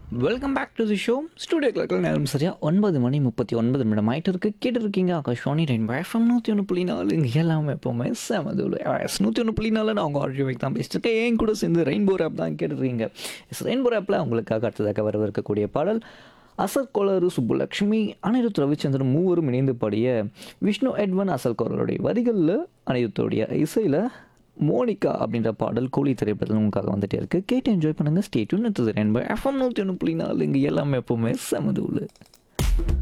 welcome back to the show studio கிளக்கில் நேரம் சரியா ஒன்பது மணி முப்பத்தி ஒன்பது நிமிடம் ஆகிட்டு இருக்கு கேட்டுருக்கீங்க ஆகாஷ்வாணி ரெயின் எஃப்எம் நூற்றி ஒன்று புள்ளி நாலு இங்கே எல்லாமே எப்போவுமே செமதுல எஸ் நூற்றி ஒன்று புள்ளி நாலு நான் உங்கள் ஆர்ஜி வைக் தான் பேசிட்டு இருக்கேன் என் கூட சேர்ந்து ரெயின்போ ஆப் தான் கேட்டுருக்கீங்க எஸ் ரெயின்போ ஆப்பில் உங்களுக்காக அடுத்ததாக வரவிருக்கக்கூடிய பாடல் அசல் கோளாறு சுப்புலக்ஷ்மி அனிருத் ரவிச்சந்திரன் மூவரும் இணைந்து பாடிய விஷ்ணு எட்வன் அசல் கோளருடைய வரிகளில் அனிருத்தோடைய இசையில் மோனிகா அப்படின்ற பாடல் கூலி திரைப்படத்தில் உங்களுக்காக வந்துட்டே இருக்கு கேட்டு என்ஜாய் பண்ணுங்கள் ஸ்டேட்யூன் எஃப்எம் நூற்றி ஒன்று புள்ளி நாலு இங்கே எல்லாமே எப்போவுமே செமது